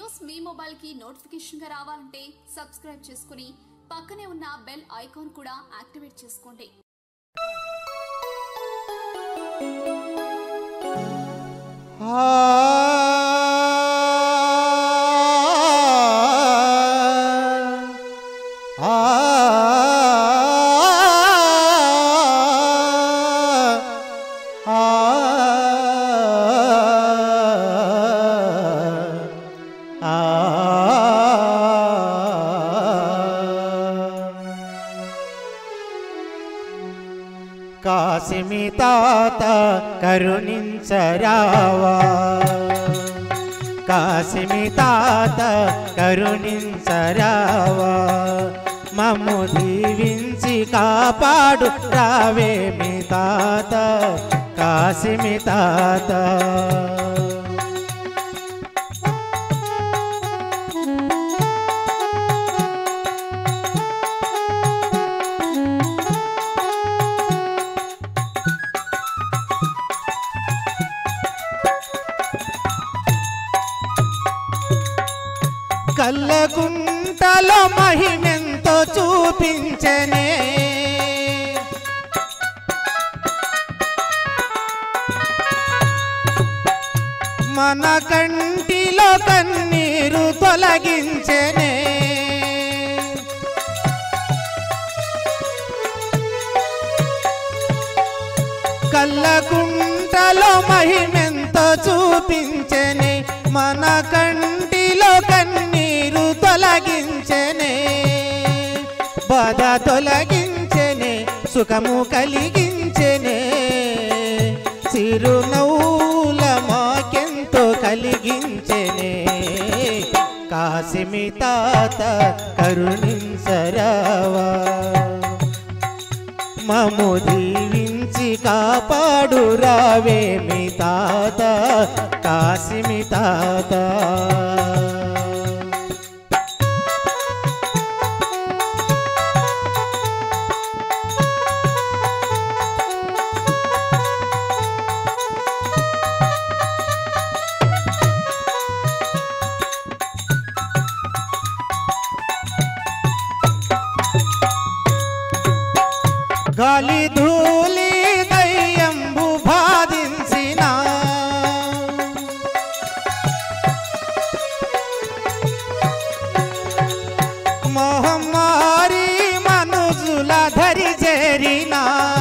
Videos మీ mobile కి notification గా రావాలంటే సబ్స్క్రైబ్ చేసుకుని పక్కనే ఉన్న బెల్ ఐకాన్ కూడా యాక్టివేట్ చేసుకోండి కాసిమి తాత కరుణించరావా కాసిమి తాత కరుణించరావా మమ్ము దీవించి కాపాడు రావేమి తాత కాసిమి తాత కల్లకుంటలో మహిమెంతో చూపించనే మన కంటిలో కన్నీరు తొలగించనే కల్లకుంటలో మహిమెంతో చూపించనే మన కంటిలో కన్నీరు తొలగించనే బాధ తొలగించనే సుఖము కలిగించనే చిరునవ్వుల మాకెంతో కలిగించనే కాసిమి తాత కరుణించరావా మము దీవించి కాపాడు రావేమి తాత కాసిమి తాత గాలి ధూళి దయ్యంబు బాధించిన మహమ్మారి మనుజుల ధరి చేరిన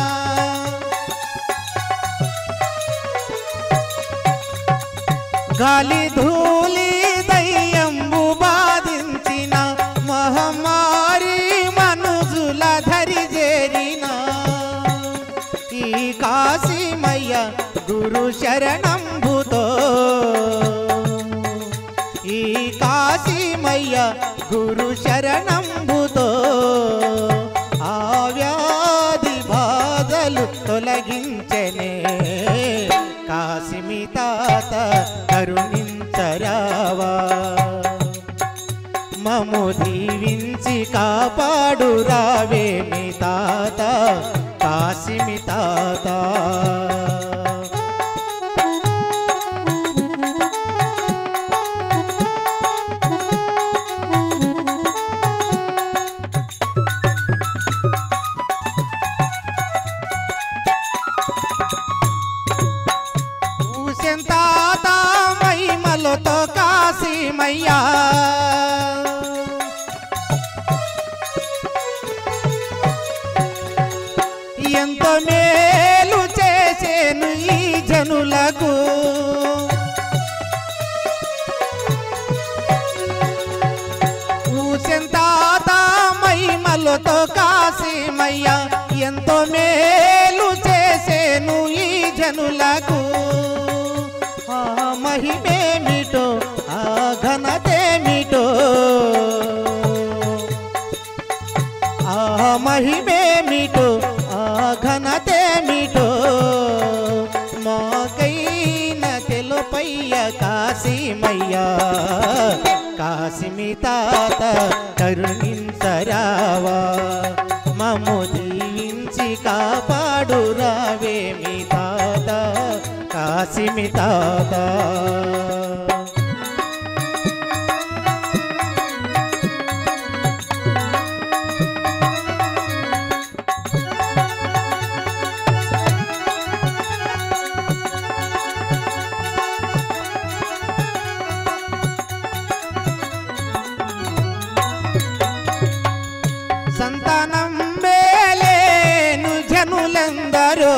గాలి ధూళి దయ్యంబు బాధించిన మహమ్మారి మనుజుల ధరి చేరిన ఈ కాశీమయ్య గురు శరణంబుతో ఈ కాశీమయ్య గురు శరణంబుతో ఆ వ్యాధి బాధలు తొలగించనే కాశిమి తాత కరుణించరావా మము దీవించి కాపాడు రావేమి తాత కాసిమి తాత ఊసెం తాత మహిమలతో కాశీమయ్యా ఎంతో మేలు చేసేను ఈ జనులకు ఊసెంతాత మహిమలతో కాశీమయ్య ఎంతో మేలు చేసేను ఈ జనులకు ఆ మహిమేమిటో ఆ ఘనతేమిటో ఆ మహిమేమిటో ఆ ఘనతేమిటో మాకైన తెలుపయ్య కాశీమయ్యా కాశిమి తాత కరుణించరావా మము దీవించి కాపాడు రావేమి తాత కాశిమి తాత దివ్యులెందరో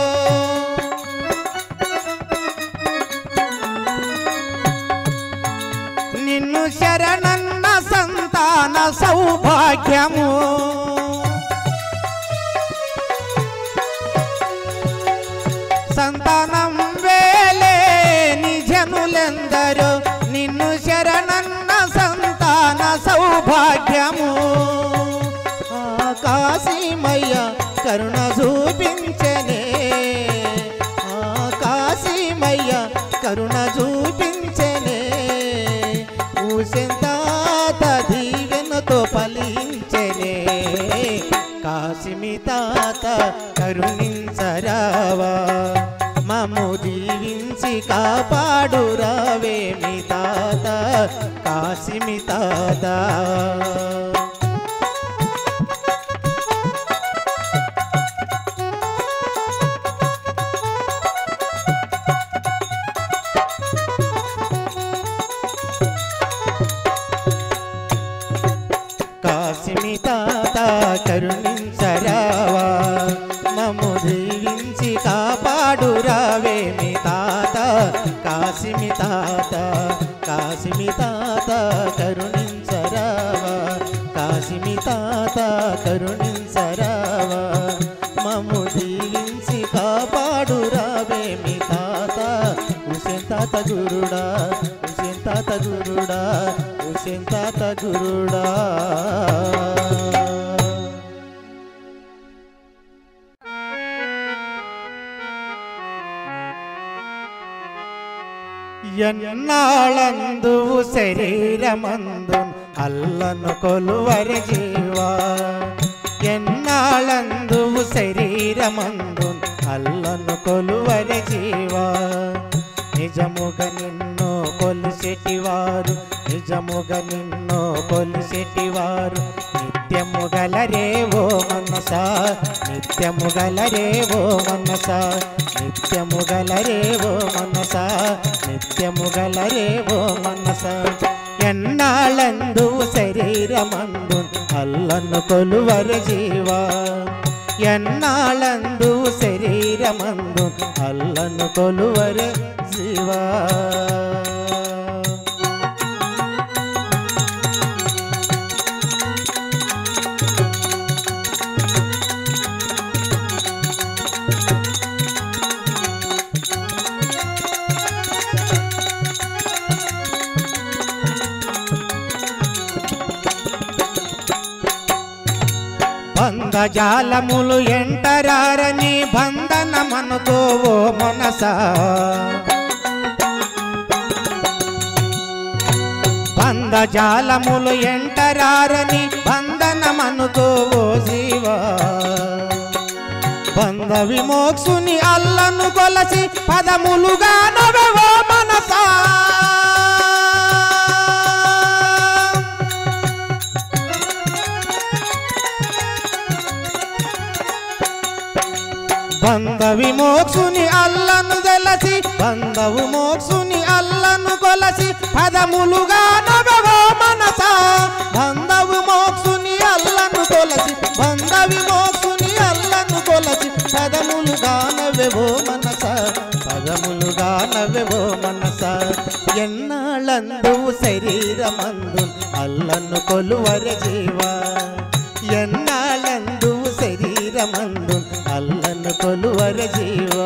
నిన్ను శరణన్న సంతాన సౌభాగ్యము సంతానం వేలే నిజనులెందరో నిన్ను శరణన్న సంతాన సౌభాగ్యము ఆకాశీమయ్య కరుణ చూపించనే ఆకాశీమయ్య కరుణ చూపించనే ఊసెంతాత దీవెనతో ఫలించనే కాసిమి తాత కరుణించరావా మమ్ము దీవించి కాపాడు రావేమి తాత కాసిమి తాత కాసిమి తాత కరుణించరావా మమ్ము దీవించి కాపాడు రావేమి తాత కాసిమి తాత కాసిమి తాత కరుణించరావా కాసిమి తాత కరుణించరావా మమ్ము దీవించి కాపాడు రావేమి తాత హుసేన్ తాత గురుడా హుసేన్ తాత గురుడా హుసేన్ తాత గురుడా ఎన్నాళందు శరీరమందు అల్లను కొలువరి జీవా ఎన్నాళందు శరీరమందు అల్లను కొలువరి జీవా నిజముగా నిన్ను కొలిసెటివారు నిజముగా నిన్ను కొలిసెటివారు నిత్యము గలరేవో మనసా నిత్యము గలరేవో మనసా నిత్యము గలరేవో మనసా నిత్యము గలరేవో మనసా ఎన్నాళ్ళందు శరీరమందు అల్లను కొలువరు జీవా ఎన్నాళ్ళందు శరీరమందు అల్లను కొలువరు జీవా బంధజాలములు ఎంటరారని బంధనమనుకోవో మనసా బంధజాలములు ఎంటరారని బంధనమనుకోవో జీవా బంధ విమోక్షుని అల్లను కొలసి పదములుగా నవవో మనసా బంధ విమోక్షుని అల్లను తెలసి బంధ విమోక్షుని అల్లను కొలసి పదములుగా నవవో మనసా బంధ విమోక్షుని అల్లను కొలసి బంధ విమోక్షుని అల్లను కొలసి పదములుగా నవ్వెవో మనస పదములుగా నవ్వెవో మనస ఎన్నాళ్ళందు శరీరమందు అల్లను కొలువర జీవా ఎన్నాళ్ళందు శరీరమందు అల్లను కొలువర జీవా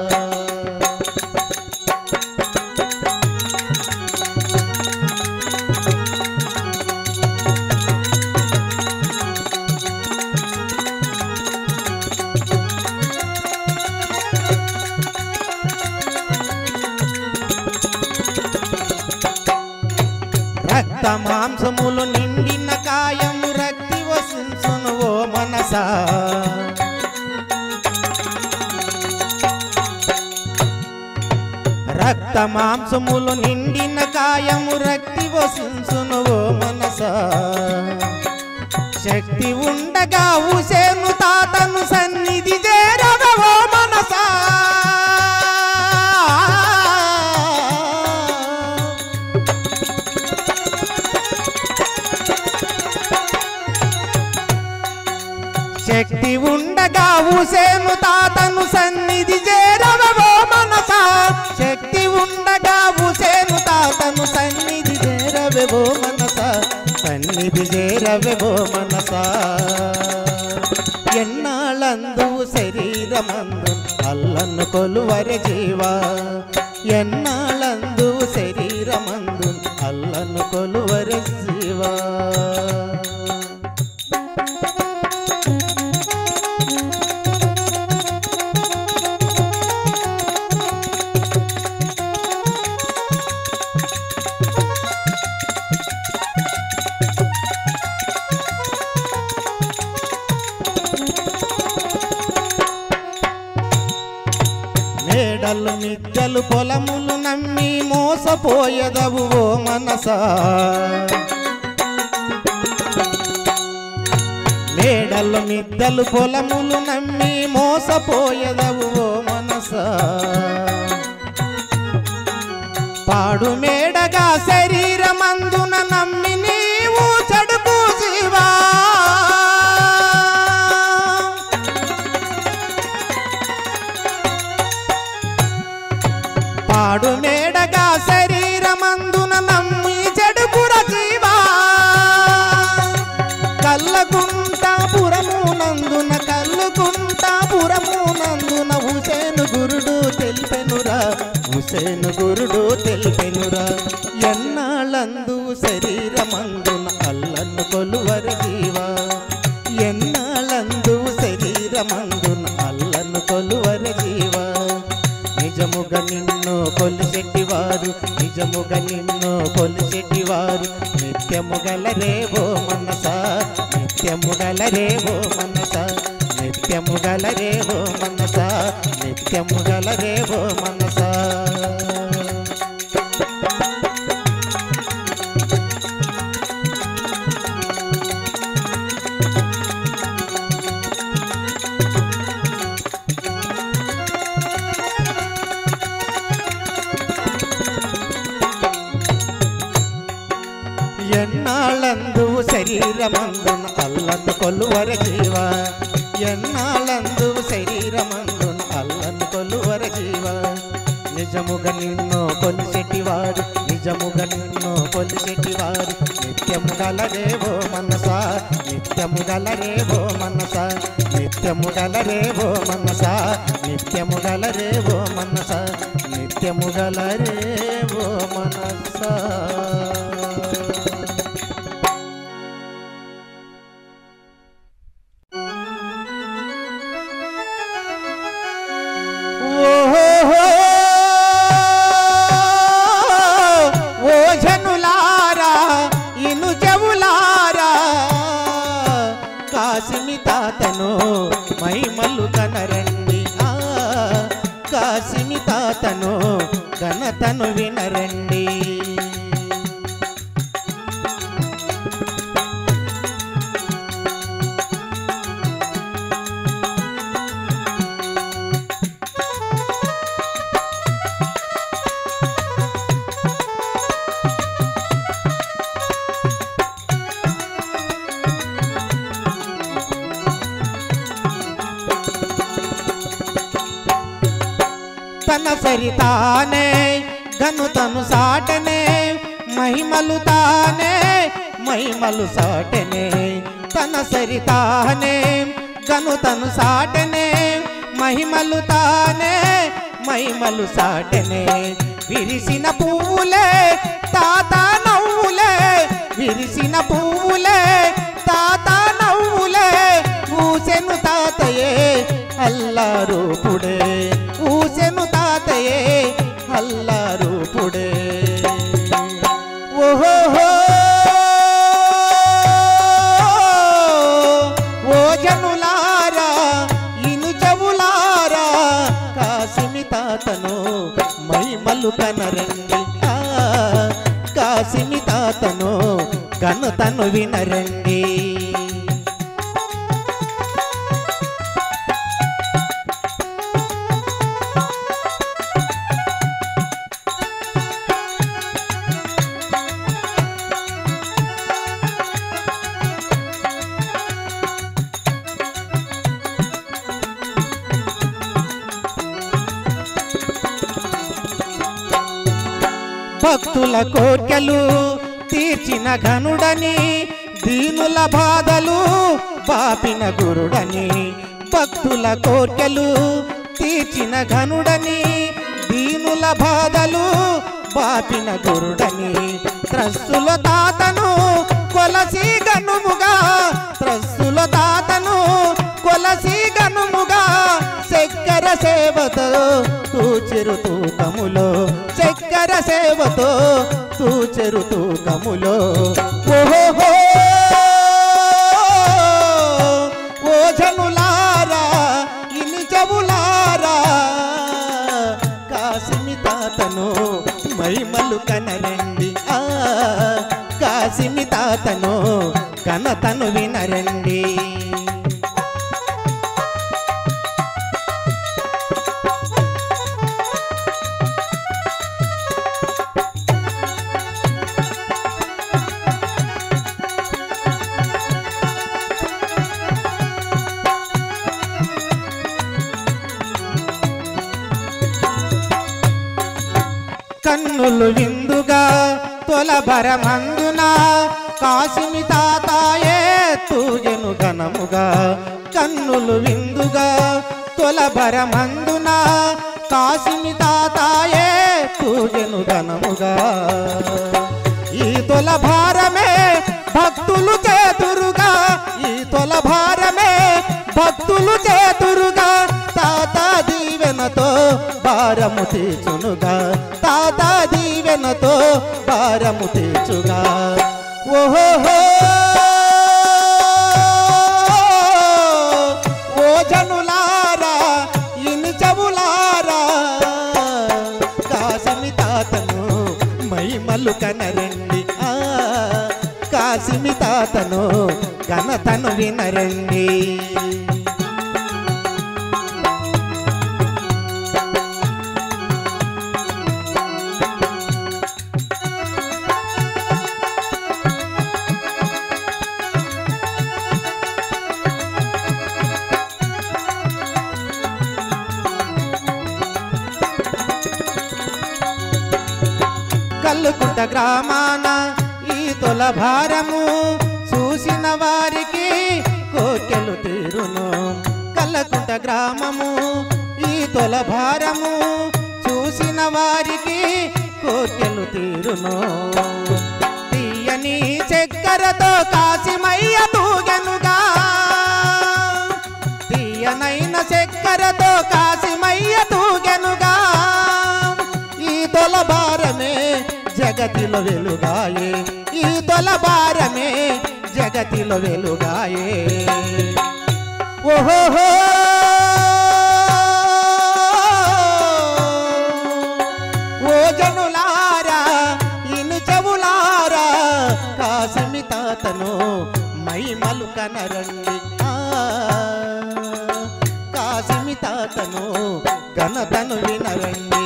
రక్త మాంసములు నిండిన కాయము రక్తి వసించును ఓ మనసా రక్త మాంసములు నిండిన కాయము రక్తి వసించును ఓ మనసా శక్తి ఉండగా ఉసేను తాతను సన్నిధి చేరవో మనసా శక్తి ఉండగా ఊసేను తాతను సన్నిధి చేరవో మనస శక్తి ఉండగా ఊసేను తాతను సన్నిధి చేరవో మనస సన్నిధి చేరవో మనస ఎన్నాళ్ళందు శరీరమందు అల్లను కొలువరి జీవా ఎన్నాళ్ళందు శరీరమందు అల్లను కొలువరి జీవా మేడలు మిద్దలు పొలములు నమ్మి మోసపోయదవు ఓ మనసా మేడలు మిద్దలు పొలములు నమ్మి మోసపోయదవు ఓ మనసా పాడు మేడగా శరీరమందున నమ్మి నీవు చెడుకు జీవా పాడు మేడగా శరీరమందున నమ్మి చెడుకుర జీవా కల్లకుంట పురమునందున కల్లుకుంట పురమునందున హుసేను గురుడు తెలిపెనురా హుసేను గురుడు తెలిపెనురా ఎన్నాళ్ళందు శరీరమందున అల్లను కొలువరి జీవా ఎన్నాళ్ళందు శరీరమందున అల్లను కొలువరి జీవా నిజముగా నిన్ను కొలిసెట్టివారు నిజముగా నిన్ను కొలిసెట్టివారు నిత్యము గలరేవో మనస నిత్యము గలరేవో మనస నిత్యము గలరేవో మనస నిత్యము గలరేవో మనస ఎన్నాళ్ళందు శరీరమందున అల్లను కొలువర జీవ ఎన్నాళ్ళందు శరీరమందున అల్లను కొలువర జీవ నిజముగా నిన్ను కొలిసెట్టివారు నిజముగా నిన్ను కొలిసెట్టివారు నిత్యము గలరేవో మనస నిత్యము గలరేవో మనస నిత్యము గలరేవో మనస నిత్యము గలరేవో మనస నిత్యము గలరేవో మనస ఓహో ఓ జనులారా ఇను చెవులారా కాసిమి తాతను మైమల్లు కనరండి ఆ కాసిమి తాతను ఘనతను వినరండి తన సరితానే గను తను సాటనే మహిమలు తానే మహిమలు సాటనే తన సరితానే గను తను సాటనే మహిమలు తానే మహిమలు సాటనే విరిసిన పువ్వులే తాత నవ్వులే విరిసిన పువ్వులే తాత నవ్వులే ఊసెను తాతయే అల్లారూపుడే ఊసెను తాతయే అల్లారూపుడే ఓహో ఓ జనులారా ఇను చెవులారా కాసిమి తాతను మైమలు కనరండి ఆ, కాసిమి తాతను కనుతను వినరండి భక్తుల కోర్కెలు తీర్చిన ఘనుడని దీనుల బాధలు పాపిన గురుడని భక్తుల కోర్కెలు తీర్చిన ఘనుడని దీనుల బాధలు పాపిన గురుడని త్రస్సుల తాతను కొలసి గనుముగా త్రస్సుల తాతను కొలసి గనుముగా చక్కెర సేవతో తూచెరు తూకములో చక్కెర సేవతో తూచెరు తూకములో ఓహో ఓ జనులారా ఇని చెవులారా కాసిమి తాతను మైమలు కనరండి ఆ కాసిమి తాతను కనతను వినరండి కన్నులు విందుగా తొలభరమందున కాసిమి తాతాయే తూజెను ఘనముగా కన్నులు విందుగా తొలభరమందున కాసిమి తాతాయే తూజెను ఘనముగా ఈ తొల భారమే భక్తులు చేతురుగా ఈ తొల భారమే భక్తులు చేతురుగా తాత దీవెనతో భారము తీర్చునుగా తాత దీవెనతో భారము తీర్చుగా ఓహో ఓ జనులారా ఇని చెవులారా కాసిమి తాతను మైమలు కనరండి ఆ కాసిమి తాతను ఘనతను వినరండి కల్లుకుంట గ్రామాన ఈ తొల భారము చూసిన వారికి కోర్కెలు తీరును కల్లకుంట గ్రామము ఈ తొల భారము చూసిన వారికి కోర్కెలు తీరును తీయని చక్కెరతో కాసిమయ్య తూగెనుగా తీయనైన చక్కెరతో కాసిమయ్య తూగెనుగా ఈ తొల భారమే జగతిలో వెలుగాయే ఈ తొల భారమే జగతిలో వెలుగాయే ఓహో ఓ జనులారా ఇను చెవులారా కాసిమి తాతను మైమలు కనరండి ఆ, కాసిమి తాతను ఘనతను వినరండి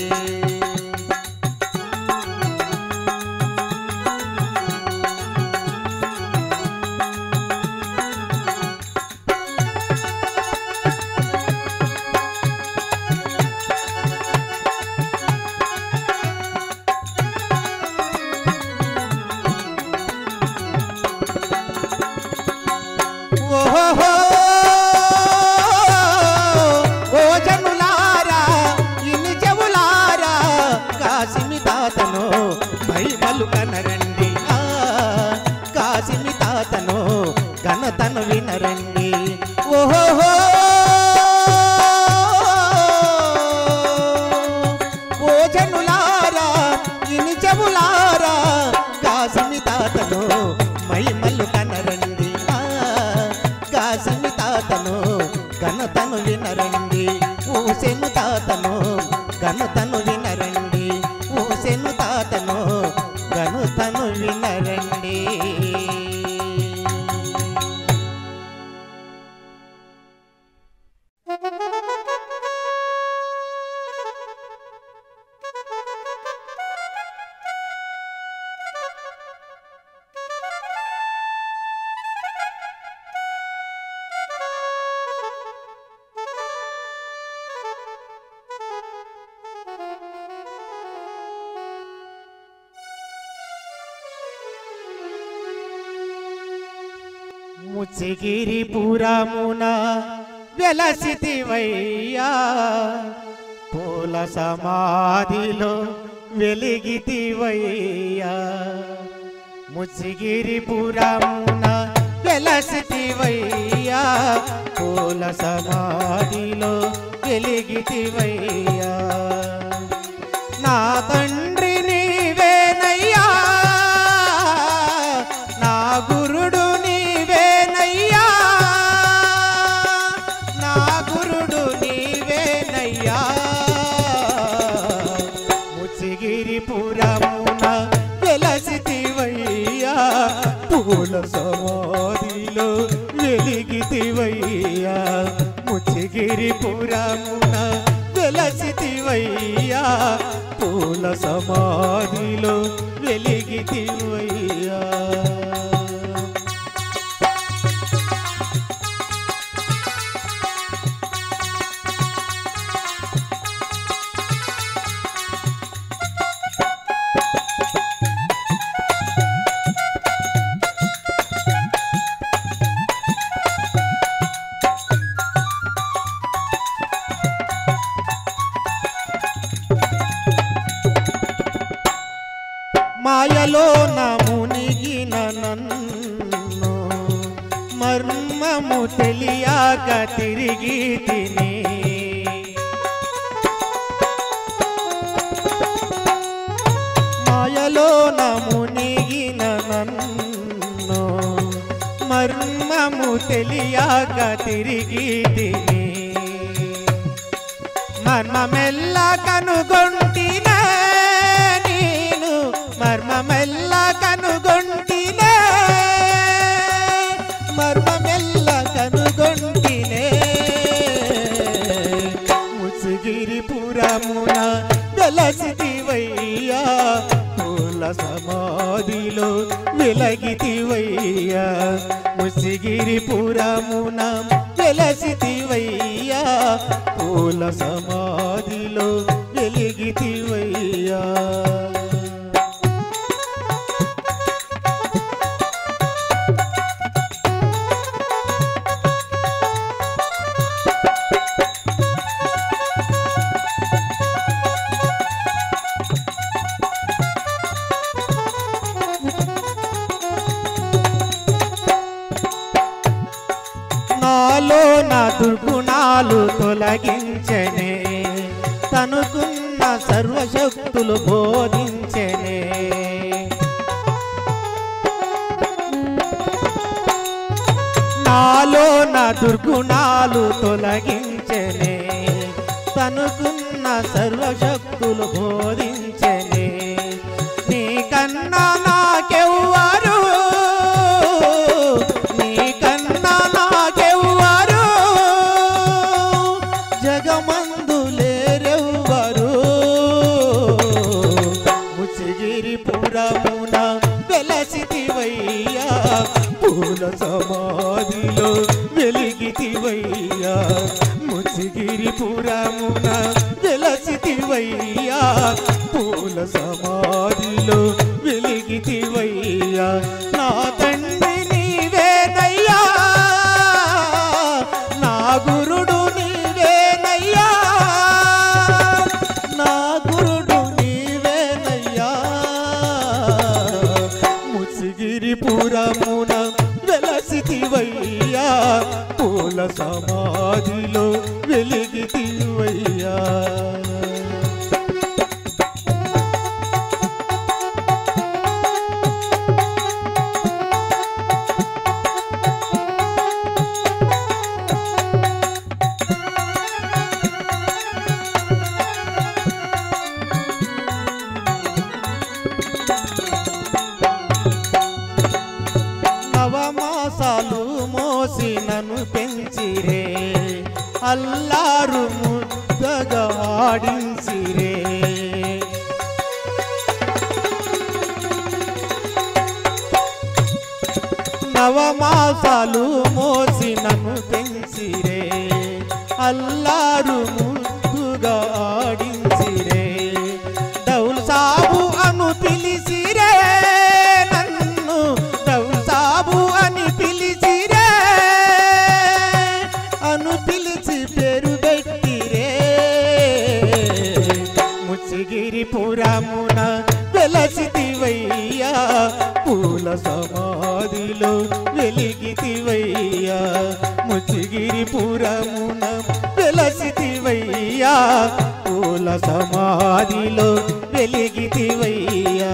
ఓహో ఓ జనులారా ఇని చెవులారా కాసిమి తాతను మహిమలు కనరండి ఆ, కాసిమి తాతను ఘనతను వినరండి ఓహో ఓ జనులారా ఇని చెవులారా కాసిమి తాతను మహిమలు కనరండి ఆ, కాసిమి తాతను ఘనతను వినరండి ఊసెను తాతను ఘనతను వినరండి ఊసెను తాతను ఘనతను వినరండి Thank you. ముచ్చిగిరిపురమున వెలసితివయ్యా పూల సమాధిలో వెలిగితివయ్యా ముచ్చిగిరిపురమున వెలసితివయ్యా పూల సమాధిలో వెలిగితివయ్యా నా తండ్రి నీవేనయ్యా నా గురుడు నీవేనయ్యా నా గురుడు నీవేనయ్యా ముచ్చిగిరిపురమున వెలసితివయ్యా పూల సమాధిలో వెలిగితివయ్యా ముచ్చిగిరిపురమున వెలసితివయ్యా పూల సమాధిలో వెలిగితివయ్యా మాయలో నా మునిగిన నన్ను మర్మము తెలియక తిరిగి తిని మాయలో నా మునిగిన నన్ను మర్మము తెలియక తిరిగి తిని మర్మమెల్ల కనుగొంటినే నేను మర్మమెల్ల కనుగొంటినే మర్మమెల్ల కనుగొంటినే ముసుగిరిపురమున వెలసితివయ్యా పూల సమాధిలో వెలగితివయ్యా ముసిగిరిపురమున వెలసితివయ్యా పూల సమాధిలో వెలిగితివయ్యా నాలో నా దుర్గుణాలు తొలగించనే తనుకున్న సర్వశక్తులు బోధించనే నాలో నా దుర్గుణాలు తొలగించనే తనుకున్న సర్వశక్తులు బోధించనే నీకన్నా నాకెవ్వరు నీకన్నా నాకెవ్వరు జగమందు లేరెవ్వరు ముచ్చిగిరిపురమున వెలసితివయ్యా పూల సమాధిలో వెలిగితివయ్యా ముచ్చిగిరిపురమున వెలసితివయ్యా పూల సమాధిలో వెలిగితివయ్యా నా తండ్రి నీవేనయ్యా నా గురుడు నీవేనయ్యా నా గురుడు నీవేనయ్యా ముసిగిరిపురమున వెలసితివయ్యా పూల సమాధిలో వెలిగితివయ్యా నవమాసాలు మోసి నన్ను పెంచిరే అల్లారు ముద్దగా ఆడించిరే నవమాసాలు మోసి నన్ను పెంచిరే అల్లారు ముద్దుగా ఆడించిరే దౌల్ సాబు అను పిలిచిరే నన్ను దౌల్ సాబు అని పిలిచిరే సమాధిలో వెలిగితివయ్యా ముచ్చిగిరిపురమున వెలసితివయ్యా పూల సమాధిలో వెలిగితివయ్యా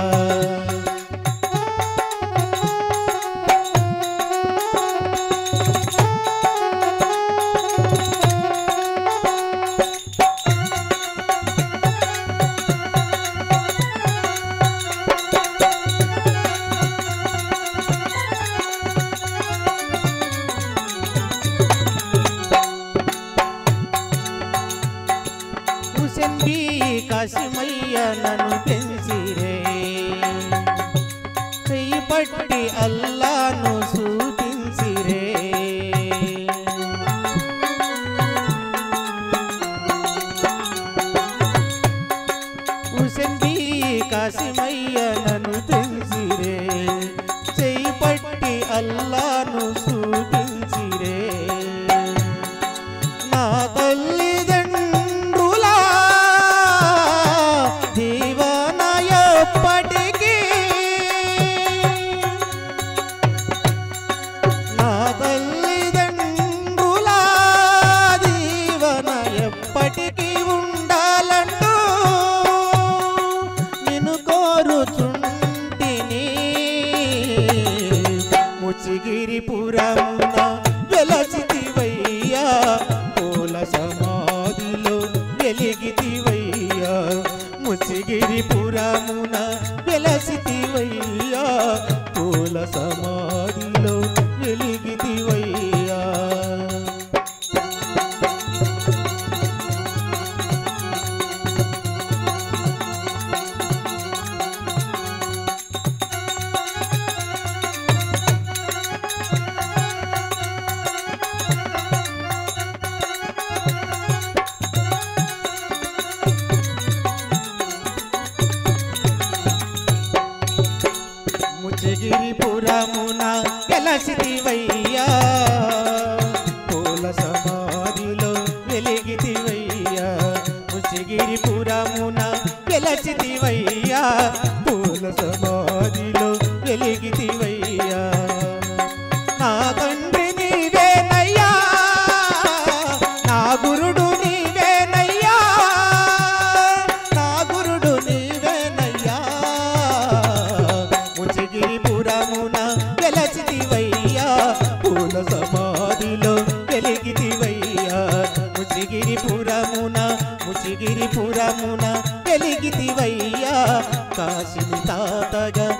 హుసెన్బీ కాసిమయ్య నన్ను పెంచిరే చెయ్యి పట్టి అల్లాను చూపించిరే హుసెన్బీ కాసిమయ్య నన్ను పెంచిరే చెయ్యి పట్టి అల్లాను చూపించిరే నా తల్లిదండ్రులా దీవన ఎప్పటికీ నా తల్లిదండ్రులా దీవన ఎప్పటికీ ఉండాలంటూ నిన్ను కోరుచుంటిని ముచ్చిగిరిపురమున వెలసితివయ్యా పూల సమాధిలో వెలిగితివయ్యా ముచ్చిగిరిపురమున వెలసితివయ్యా పూల సమాధిలో వెలిగితివయ్యా ముచ్చగిరిపురమున వెలసితివయ్యా పూల సమాధిలో వెలిగితివయ్యా ముచ్చగిరిపురమున వెలసితివయ్యా పూల సమాధిలో వెలిగితివయ్యా నా తండ్రి నీవేనయ్యా నా గురుడు నీవేనయ్యా నా గురుడు నీవేనయ్యా ముచ్చిగిరిపురమున వెలసితివయ్యా పూల సమాధిలో వెలిగితివయ్యా ముచ్చిగిరిపురమున ముచ్చిగిరిపురమున వెలిగితివయ్యా కాశిని తాతగా